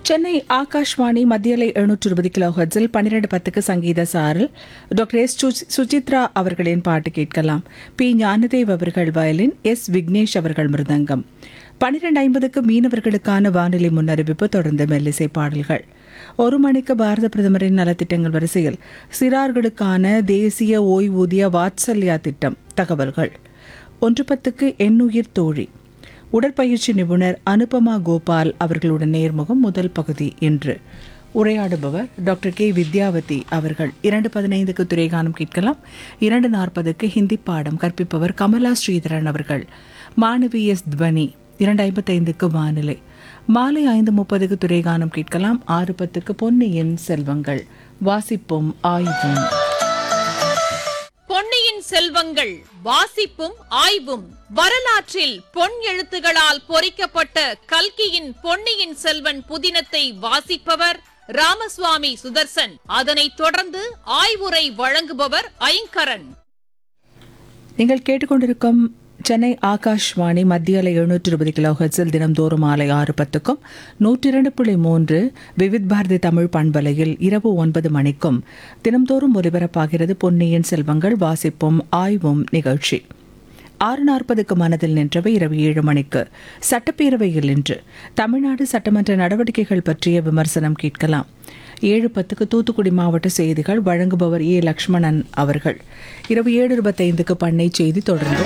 சென்னை ஆகாஷ்வாணி மத்தியலை எழுநூற்று இருபது கிலோ ஹெர்ட்ஸில் பன்னிரண்டு பத்துக்கு சங்கீத சாரல் டாக்டர் எஸ் சு- சுசித்ரா அவர்களின் பாட்டு கேட்கலாம் பி ஞானதேவ் அவர்கள் வயலின் எஸ் விக்னேஷ் அவர்கள் மிருதங்கம் பன்னிரண்டு ஐம்பதுக்கு மீனவர்களுக்கான வானிலை முன்னறிவிப்பு தொடர்ந்து மெல்லிசை பாடல்கள் ஒரு மணிக்கு பாரத பிரதமரின் நலத்திட்டங்கள் வரிசையில் சிறார்களுக்கான தேசிய ஓய்வூதிய வாத்சல்யா திட்டம் தகவல்கள் ஒன்று பத்துக்கு எண்ணுயிர் தோழி உடற்பயிற்சி நிபுணர் அனுபமா கோபால் அவர்களுடன் நேர்முகம் முதல் பகுதி இன்று உரையாடுபவர் டாக்டர் கே வித்யாவதி அவர்கள் இரண்டு பதினைந்துக்கு துறைகானம் கேட்கலாம் இரண்டு நாற்பதுக்கு ஹிந்தி பாடம் கற்பிப்பவர் கமலா ஸ்ரீதரன் அவர்கள் மாணவி எஸ் துவனி இரண்டு ஐம்பத்தைந்துக்கு வானிலை மாலை ஐந்து முப்பதுக்கு துறைகானம் கேட்கலாம் ஆறு பத்துக்கு பொன்னியின் செல்வங்கள் வாசிப்பும் ஆய்வும் பொன்னியின் செல்வங்கள் வாசிப்பும் ஆய்வும் வரலாற்றில் பொன் எழுத்துகளால் பொறிக்கப்பட்ட கல்கியின் பொன்னியின் செல்வன் புதினத்தை வாசிப்பவர் ராமசுவாமி சுதர்சன் அதனைத் தொடர்ந்து ஆய்வுரை வழங்குபவர் ஐங்கரன் நீங்கள் கேட்டுக்கொண்டிருக்கும் சென்னை ஆகாஷ்வாணி மத்திய அலை எழுநூற்று இருபது கிலோ ஹெர்ட்ஸில் தினம்தோறும் மாலை ஆறு பத்துக்கும் நூற்றி இரண்டு புள்ளி மூன்று விவித் பாரதி தமிழ் பண்பலையில் இரவு ஒன்பது மணிக்கும் தினம்தோறும் ஒலிபரப்பாகிறது பொன்னியின் செல்வங்கள் வாசிப்பும் ஆய்வும் நிகழ்ச்சி ஆறு நாற்பதுக்கு மனதில் நின்றவை இரவு ஏழு மணிக்கு சட்டப்பேரவையில் இன்று தமிழ்நாடு சட்டமன்ற நடவடிக்கைகள் பற்றிய விமர்சனம் கேட்கலாம் ஏழு பத்துக்கு தூத்துக்குடி மாவட்ட செய்திகள் வழங்குபவர் ஏ லக்ஷ்மணன் அவர்கள் இரவு ஏழு இருபத்தைந்துக்கு பண்ணை செய்தி தொடர்ந்து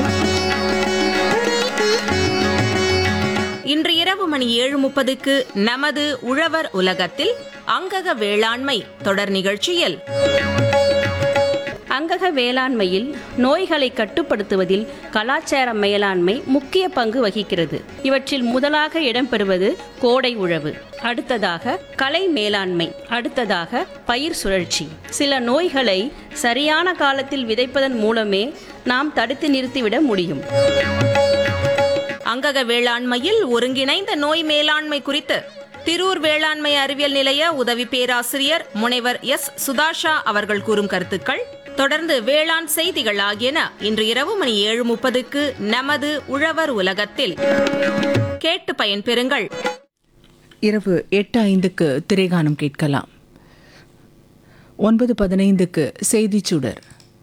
இன்று இரவு மணி ஏழு முப்பதுக்கு நமது உழவர் உலகத்தில் அங்கக வேளாண்மை தொடர் நிகழ்ச்சியில் அங்கக வேளாண்மையில் நோய்களை கட்டுப்படுத்துவதில் கலாச்சார மேலாண்மை முக்கிய பங்கு வகிக்கிறது இவற்றில் முதலாக இடம்பெறுவது கோடை உழவு அடுத்ததாக கலை மேலாண்மை அடுத்ததாக பயிர் சுழற்சி சில நோய்களை சரியான காலத்தில் விதைப்பதன் மூலமே நாம் தடுத்து நிறுத்திவிட முடியும் அங்கக வேளாண்மையில் ஒருங்கிணைந்த நோய் மேலாண்மை குறித்து திரூர் வேளாண்மை அறிவியல் நிலைய உதவி பேராசிரியர் முனைவர் எஸ் சுதாஷா அவர்கள் கூறும் கருத்துக்கள் தொடர்ந்து வேளாண் செய்திகள் ஆகியன இன்று இரவு மணி ஏழு முப்பதுக்கு நமது உழவர் உலகத்தில் கேட்டு பயன்பெறுங்கள் இரவு எட்டு ஐந்துக்கு திரைகானம் கேட்கலாம் ஒன்பது பதினைந்துக்கு செய்திச் சுடர்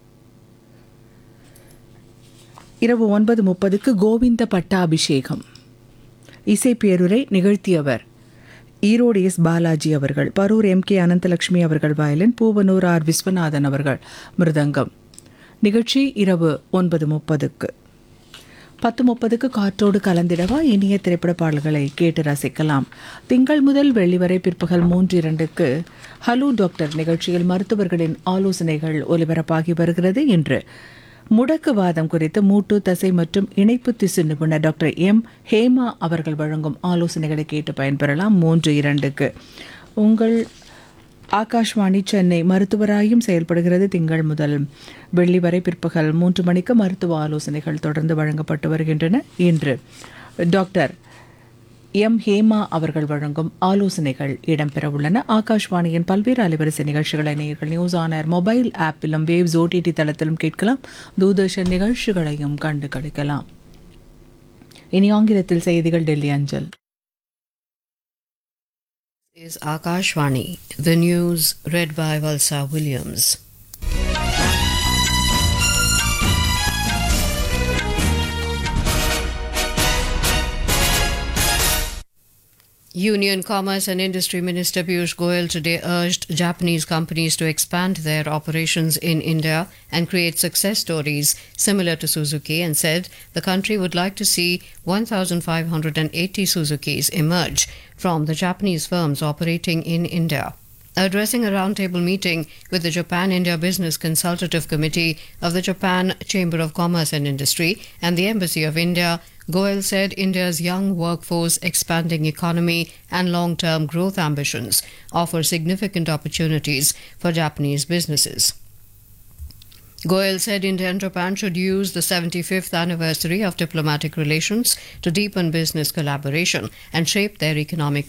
இரவு ஒன்பது முப்பதுக்கு கோவிந்த பட்டாபிஷேகம் இசை பேருரை நிகழ்த்தியவர் ஈரோடு எஸ் பாலாஜி அவர்கள் பரூர் எம் கே அனந்தலட்சுமி அவர்கள் வயலின் பூவனூர் ஆர் விஸ்வநாதன் அவர்கள் மிருதங்கம் நிகழ்ச்சி இரவு ஒன்பது முப்பதுக்கு பத்து முப்பதுக்கு காற்றோடு கலந்திடவா இனிய திரைப்பட பாடல்களை கேட்டு ரசிக்கலாம் திங்கள் முதல் வெள்ளி வரை பிற்பகல் மூன்று இரண்டுக்கு ஹலோ டாக்டர் நிகழ்ச்சியில் மருத்துவர்களின் ஆலோசனைகள் ஒலிபரப்பாகி வருகிறது இன்று முடக்குவாதம் குறித்து மூட்டு தசை மற்றும் இணைப்பு திசு நிபுணர் டாக்டர் எம் ஹேமா அவர்கள் வழங்கும் ஆலோசனைகளை கேட்டு பயன்பெறலாம் மூன்று இரண்டுக்கு உங்கள் ஆகாஷ்வாணி சென்னை மருத்துவராயும் செயல்படுகிறது திங்கள் முதல் வெள்ளி வரை பிற்பகல் மூன்று மணிக்கு மருத்துவ ஆலோசனைகள் தொடர்ந்து வழங்கப்பட்டு வருகின்றன இன்று டாக்டர் எம் ஹேமா அவர்கள் வழங்கும் ஆலோசனைகள் இடம்பெற உள்ளன ஆகாஷ்வாணியின் பல்வேறு அலைவரிசை நிகழ்ச்சிகளை நேயர்கள் நியூஸ் ஆனர் மொபைல் ஆப்பிலும் வேவ்ஸ் ஓடிடி தளத்திலும் கேட்கலாம் தூர்தர்ஷன் நிகழ்ச்சிகளையும் கண்டு களிக்கலாம் இனி ஆங்கிலத்தில் செய்திகள் டெல்லி அஞ்சல் is Akashvani. The news read by Valsa Williams. Union Commerce and Industry Minister Piyush Goyal today urged Japanese companies to expand their operations in India and create success stories similar to Suzuki and said the country would like to see 1,580 Suzukis emerge from the Japanese firms operating in India. Addressing a roundtable meeting with the Japan India Business Consultative Committee of the Japan Chamber of Commerce and Industry and the Embassy of India, Goel said India's young workforce, expanding economy, and long term growth ambitions offer significant opportunities for Japanese businesses. Goel said India and Japan should use the 75th anniversary of diplomatic relations to deepen business collaboration and shape their economic